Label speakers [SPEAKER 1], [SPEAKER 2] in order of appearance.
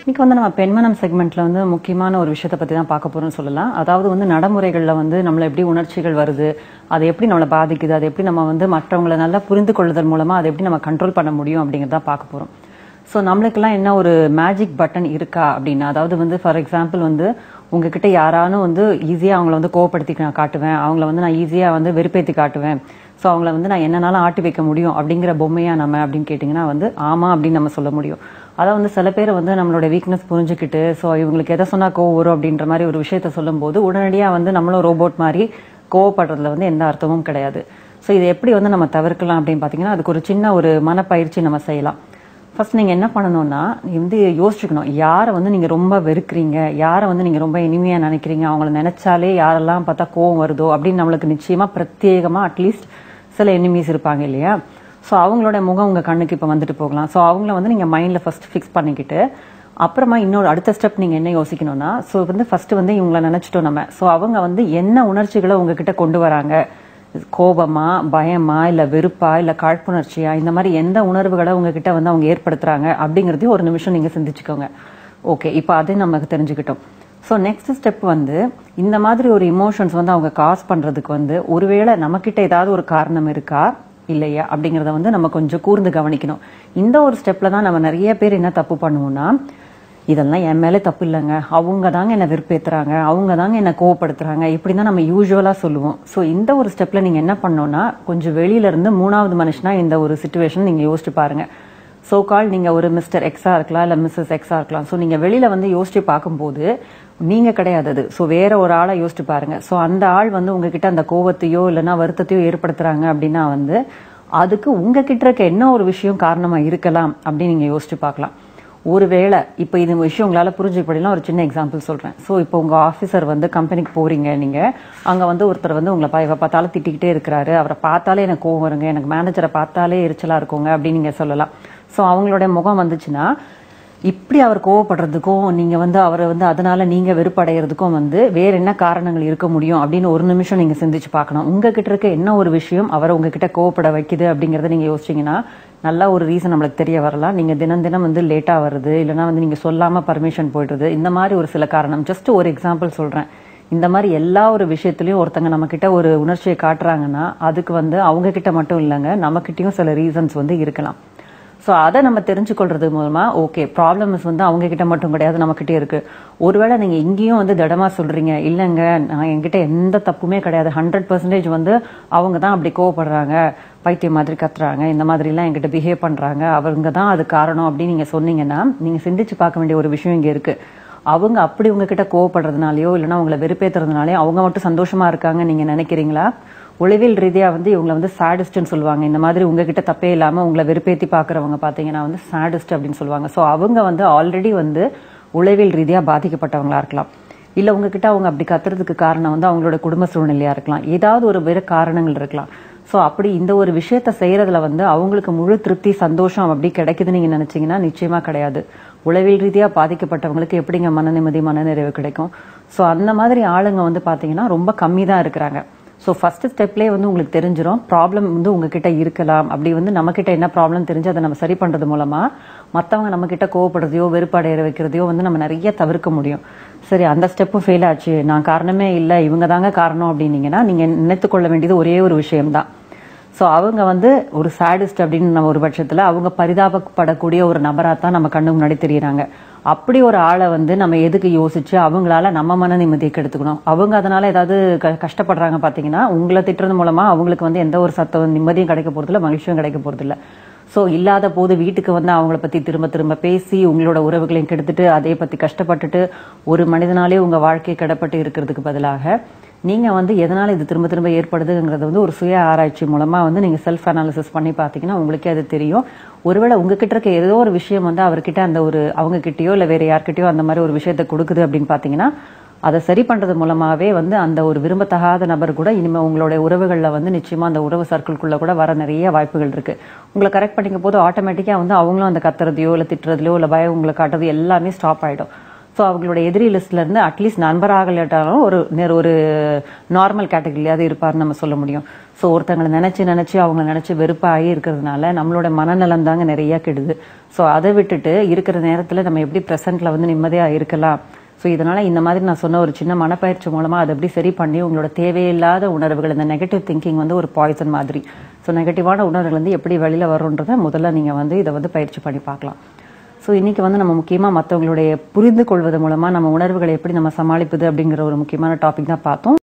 [SPEAKER 1] இன்னைக்கு வந்து நம்ம பெண்மனம் செக்மெண்ட்ல வந்து முக்கியமான ஒரு விஷயத்தை பத்தி தான் பார்க்க போறோம்னு சொல்லலாம் அதாவது வந்து நடைமுறைகள்ல வந்து நம்மள எப்படி உணர்ச்சிகள் வருது அது எப்படி நம்மளை பாதிக்குது அது எப்படி நம்ம வந்து மற்றவங்களை நல்லா புரிந்து கொள்ளுதல் மூலமா அதை எப்படி நம்ம கண்ட்ரோல் பண்ண முடியும் அப்படிங்கறத பார்க்க போறோம் ஸோ நம்மளுக்கெல்லாம் என்ன ஒரு மேஜிக் பட்டன் இருக்கா அப்படின்னா அதாவது வந்து ஃபார் எக்ஸாம்பிள் வந்து உங்ககிட்ட யாரானும் வந்து ஈஸியாக அவங்கள வந்து கோவப்படுத்தி நான் காட்டுவேன் அவங்கள வந்து நான் ஈஸியாக வந்து வெறுப்பேற்றி காட்டுவேன் ஸோ அவங்கள வந்து நான் என்னனாலும் ஆட்டி வைக்க முடியும் அப்படிங்கிற பொம்மையா நம்ம அப்படின்னு கேட்டிங்கன்னா வந்து ஆமா அப்படின்னு நம்ம சொல்ல முடியும் அதான் வந்து சில பேர் வந்து நம்மளோட வீக்னஸ் புரிஞ்சுக்கிட்டு ஸோ இவங்களுக்கு எதை சொன்னா கோவம் வரும் அப்படின்ற மாதிரி ஒரு விஷயத்த சொல்லும்போது உடனடியாக வந்து நம்மளும் ரோபோட் மாதிரி கோவப்படுறதுல வந்து எந்த அர்த்தமும் கிடையாது ஸோ இதை எப்படி வந்து நம்ம தவிர்க்கலாம் அப்படின்னு பார்த்தீங்கன்னா அதுக்கு ஒரு சின்ன ஒரு மனப்பயிற்சி நம்ம செய்யலாம் ஃபர்ஸ்ட் நீங்க என்ன பண்ணணும்னா நீ வந்து யோசிச்சுக்கணும் யாரை வந்து நீங்க ரொம்ப வெறுக்கிறீங்க யாரை வந்து நீங்க ரொம்ப இனிமையா நினைக்கிறீங்க அவங்கள நினைச்சாலே யாரெல்லாம் பார்த்தா கோவம் வருதோ அப்படின்னு நம்மளுக்கு நிச்சயமா பிரத்யேகமா அட்லீஸ்ட் சில எனிமீஸ் இருப்பாங்க இல்லையா ஸோ அவங்களோட முகம் உங்க கண்ணுக்கு இப்போ வந்துட்டு போகலாம் ஸோ அவங்கள வந்து நீங்க மைண்ட்ல ஃபர்ஸ்ட் ஃபிக்ஸ் பண்ணிக்கிட்டு அப்புறமா இன்னொரு அடுத்த ஸ்டெப் நீங்க என்ன யோசிக்கணும்னா ஸோ வந்து ஃபர்ஸ்ட் வந்து இவங்கள நினைச்சிட்டோம் நம்ம ஸோ அவங்க வந்து என்ன உணர்ச்சிகளை உங்ககிட்ட கொண்டு வராங்க கோபமா பயமா இல்ல வெறுப்பா இல்ல காழ்ப்புணர்ச்சியா இந்த மாதிரி எந்த உணர்வுகளை உங்ககிட்ட வந்து அவங்க ஏற்படுத்துறாங்க அப்படிங்கறதையும் ஒரு நிமிஷம் நீங்க சிந்திச்சுக்கோங்க ஓகே இப்போ அதை நமக்கு தெரிஞ்சுக்கிட்டோம் ஸோ நெக்ஸ்ட் ஸ்டெப் வந்து இந்த மாதிரி ஒரு இமோஷன்ஸ் வந்து அவங்க காஸ் பண்றதுக்கு வந்து ஒருவேளை நம்மக்கிட்ட ஏதாவது ஒரு காரணம் இருக்கா இல்லையா அப்படிங்கறத வந்து நம்ம கொஞ்சம் கூர்ந்து கவனிக்கணும் இந்த ஒரு ஸ்டெப்ல தான் நம்ம நிறைய பேர் என்ன தப்பு பண்ணுவோம்னா இதெல்லாம் என் மேலே தப்பு இல்லைங்க அவங்க தாங்க என்னை வெறுப்பேத்துறாங்க அவங்க தாங்க என்னை கோவப்படுத்துறாங்க இப்படி தான் நம்ம யூஸ்வலா சொல்லுவோம் ஸோ இந்த ஒரு ஸ்டெப்ல நீங்க என்ன பண்ணணும்னா கொஞ்சம் வெளியில இருந்து மூணாவது மனுஷனா இந்த ஒரு சுச்சுவேஷன் நீங்க யோசிச்சு பாருங்க சோ கால் நீங்க ஒரு மிஸ்டர் எக்ஸா இருக்கலாம் இல்ல மிஸ்ஸஸ் எக்ஸா இருக்கலாம் ஸோ நீங்க வெளியில வந்து யோசிச்சு பார்க்கும்போது நீங்க கிடையாது அது ஸோ வேற ஒரு ஆளை யோசிச்சு பாருங்க ஸோ அந்த ஆள் வந்து உங்ககிட்ட அந்த கோவத்தையோ இல்லைன்னா வருத்தத்தையோ ஏற்படுத்துறாங்க அப்படின்னா வந்து அதுக்கு உங்ககிட்ட இருக்க என்ன ஒரு விஷயம் காரணமா இருக்கலாம் அப்படின்னு நீங்க யோசிச்சு பார்க்கலாம் ஒருவேளை இப்போ இது விஷயம் உங்களால புரிஞ்சுக்கப்படலாம் ஒரு சின்ன எக்ஸாம்பிள் சொல்றேன் ஸோ இப்போ உங்க ஆஃபீஸர் வந்து கம்பெனிக்கு போறீங்க நீங்க அங்க வந்து ஒருத்தர் வந்து உங்களை பா- இவ பார்த்தாலும் திட்டிக்கிட்டே இருக்கிறாரு அவரை பார்த்தாலே எனக்கு கோவம் வருங்க எனக்கு மேனேஜரை பார்த்தாலே எரிச்சலா இருக்குங்க அப்படின்னு நீங்க சொல்லலாம் ஸோ அவங்களுடைய முகம் வந்துச்சுன்னா இப்படி அவர் கோவப்படுறதுக்கும் நீங்க வந்து அவரை வந்து அதனால நீங்க வெறுப்படைகிறதுக்கும் வந்து வேற என்ன காரணங்கள் இருக்க முடியும் அப்படின்னு ஒரு நிமிஷம் நீங்க சிந்திச்சு பார்க்கணும் உங்ககிட்ட இருக்க என்ன ஒரு விஷயம் அவரை உங்ககிட்ட கோவப்பட வைக்குது அப்படிங்கறத நீங்க யோசிச்சீங்கன்னா நல்லா ஒரு ரீசன் நம்மளுக்கு தெரிய வரலாம் நீங்க தினம் தினம் வந்து லேட்டா வருது இல்லைன்னா வந்து நீங்க சொல்லாம பர்மிஷன் போயிடுறது இந்த மாதிரி ஒரு சில காரணம் ஜஸ்ட் ஒரு எக்ஸாம்பிள் சொல்றேன் இந்த மாதிரி எல்லா ஒரு விஷயத்திலயும் ஒருத்தங்க நம்ம கிட்ட ஒரு உணர்ச்சியை காட்டுறாங்கன்னா அதுக்கு வந்து அவங்க கிட்ட மட்டும் இல்லைங்க நம்ம கிட்டயும் சில ரீசன்ஸ் வந்து இருக்கலாம் ஸோ அதை நம்ம தெரிஞ்சுக்கொள்றது மூலமா ஓகே ப்ராப்ளம்ஸ் வந்து அவங்க கிட்ட மட்டும் கிடையாது நம்ம கிட்டே இருக்கு ஒருவேளை நீங்க இங்கேயும் வந்து திடமா சொல்றீங்க இல்லைங்க நான் என்கிட்ட எந்த தப்புமே கிடையாது ஹண்ட்ரட் பர்சன்டேஜ் வந்து அவங்க தான் அப்படி கோவப்படுறாங்க பைத்தியம் மாதிரி கத்துறாங்க இந்த மாதிரிலாம் என்கிட்ட பிஹேவ் பண்றாங்க அவங்க தான் அது காரணம் அப்படின்னு நீங்க சொன்னீங்கன்னா நீங்க சிந்திச்சு பார்க்க வேண்டிய ஒரு விஷயம் இங்க இருக்கு அவங்க அப்படி உங்ககிட்ட கோவப்படுறதுனாலயோ இல்லைன்னா உங்களை வெறுப்பேத்துறதுனாலயோ அவங்க மட்டும் சந்தோஷமா இருக்காங்க நீங்க நினைக்கிறீங்களா உளவியல் ரீதியா வந்து இவங்களை வந்து சாடிஸ்ட்னு சொல்லுவாங்க இந்த மாதிரி உங்ககிட்ட தப்பே இல்லாம உங்களை வெறுப்பேத்தி பாக்குறவங்க பாத்தீங்கன்னா வந்து சாடிஸ்ட் அப்படின்னு சொல்லுவாங்க சோ அவங்க வந்து ஆல்ரெடி வந்து உளவியல் ரீதியா பாதிக்கப்பட்டவங்களா இருக்கலாம் இல்ல உங்ககிட்ட அவங்க அப்படி கத்துறதுக்கு காரணம் வந்து அவங்களோட குடும்ப சூழ்நிலையா இருக்கலாம் ஏதாவது ஒரு வேற காரணங்கள் இருக்கலாம் சோ அப்படி இந்த ஒரு விஷயத்த செய்யறதுல வந்து அவங்களுக்கு முழு திருப்தி சந்தோஷம் அப்படி கிடைக்குதுன்னு நீங்க நினைச்சீங்கன்னா நிச்சயமா கிடையாது உளவியல் ரீதியா பாதிக்கப்பட்டவங்களுக்கு எப்படிங்க மன நிம்மதி மனநிறைவு கிடைக்கும் சோ அந்த மாதிரி ஆளுங்க வந்து பாத்தீங்கன்னா ரொம்ப கம்மி தான் இருக்கிறாங்க ஸோ ஃபர்ஸ்ட் ஸ்டெப்லேயே வந்து உங்களுக்கு தெரிஞ்சிடும் ப்ராப்ளம் வந்து உங்ககிட்ட இருக்கலாம் அப்படி வந்து நம்ம கிட்ட என்ன ப்ராப்ளம் தெரிஞ்சு அதை நம்ம சரி பண்றது மூலமா மற்றவங்க நம்ம கிட்ட கோவப்படுறதையோ வெறுப்படைய வைக்கிறதையோ வந்து நம்ம நிறைய தவிர்க்க முடியும் சரி அந்த ஸ்டெப்பும் ஃபெயில் ஆச்சு நான் காரணமே இல்லை இவங்க தாங்க காரணம் அப்படின்னீங்கன்னா நீங்க நினைத்துக் கொள்ள வேண்டியது ஒரே ஒரு விஷயம்தான் ஸோ அவங்க வந்து ஒரு சாடிஸ்ட் அப்படின்னு நம்ம ஒரு பட்சத்தில் அவங்க பரிதாபப்படக்கூடிய ஒரு நபராக தான் நம்ம கண்ணு முன்னாடி தெரியுறாங்க அப்படி ஒரு ஆளை வந்து நம்ம எதுக்கு யோசிச்சு அவங்களால நம்ம மன நிம்மதியை கெடுத்துக்கணும் அவங்க அதனால ஏதாவது க- கஷ்டப்படுறாங்க பார்த்தீங்கன்னா உங்களை திட்டுறது மூலமா அவங்களுக்கு வந்து எந்த ஒரு சத்தம் நிம்மதியும் கிடைக்க போறதில்ல மகிழ்ச்சியும் கிடைக்க போறதில்ல ஸோ இல்லாத போது வீட்டுக்கு வந்து அவங்கள பத்தி திரும்ப திரும்ப பேசி உங்களோட உறவுகளையும் கெடுத்துட்டு அதை பத்தி கஷ்டப்பட்டுட்டு ஒரு மனிதனாலே உங்க வாழ்க்கை கிடப்பட்டு இருக்கிறதுக்கு பதிலாக நீங்க வந்து எதனால இது திரும்ப திரும்ப ஏற்படுதுங்கிறது வந்து ஒரு சுய ஆராய்ச்சி மூலமா வந்து நீங்க செல்ஃப் அனாலிசிஸ் பண்ணி பாத்தீங்கன்னா உங்களுக்கே அது தெரியும் ஒருவேளை உங்ககிட்ட இருக்க ஏதோ ஒரு விஷயம் வந்து அவர்கிட்ட அந்த ஒரு அவங்க கிட்டயோ இல்ல வேற யார்கிட்டயோ அந்த மாதிரி ஒரு விஷயத்தை கொடுக்குது அப்படின்னு பாத்தீங்கன்னா அதை சரி பண்றது மூலமாவே வந்து அந்த ஒரு விரும்பத்தகாத நபர் கூட இனிமே உங்களுடைய உறவுகள்ல வந்து நிச்சயமா அந்த உறவு சர்க்கிள்குள்ள கூட வர நிறைய வாய்ப்புகள் இருக்கு உங்களை கரெக்ட் பண்ணிக்கும் போது ஆட்டோமேட்டிக்கா வந்து அவங்களும் அந்த கத்துறதையோ இல்ல திட்டுறதுலையோ இல்ல பயம் உங்களை காட்டுறது எல்லாமே ஸ்டாப் ஆயிடும் ஸோ அவங்களோட எதிரி லிஸ்ட்ல இருந்து அட்லீஸ்ட் நண்பராகலாட்டாலும் ஒரு நேர் ஒரு நார்மல் கேட்டகரியாவது இருப்பார்னு நம்ம சொல்ல முடியும் ஸோ ஒருத்தங்களை நினைச்சு நினைச்சு அவங்க நினைச்சு வெறுப்பாகி இருக்கிறதுனால நம்மளோட மனநலம் தாங்க நிறைய கெடுது ஸோ அதை விட்டுட்டு இருக்கிற நேரத்தில் நம்ம எப்படி ப்ரெசென்ட்ல வந்து நிம்மதியாக இருக்கலாம் ஸோ இதனால இந்த மாதிரி நான் சொன்ன ஒரு சின்ன மனப்பயிற்சி மூலமா அதை எப்படி சரி பண்ணி உங்களோட தேவையில்லாத உணர்வுகள் இந்த நெகட்டிவ் திங்கிங் வந்து ஒரு பாய்சன் மாதிரி ஸோ நெகட்டிவான உணர்வுகள் வந்து எப்படி வெளியில வரும்ன்றத முதல்ல நீங்க வந்து இதை வந்து பயிற்சி பண்ணி பார்க்கலாம் ஸோ இன்னைக்கு வந்து நம்ம முக்கியமாக மற்றவங்களுடைய புரிந்து கொள்வது மூலமா நம்ம உணர்வுகளை எப்படி நம்ம சமாளிப்பது அப்படிங்கிற ஒரு முக்கியமான டாபிக் தான் பார்த்தோம்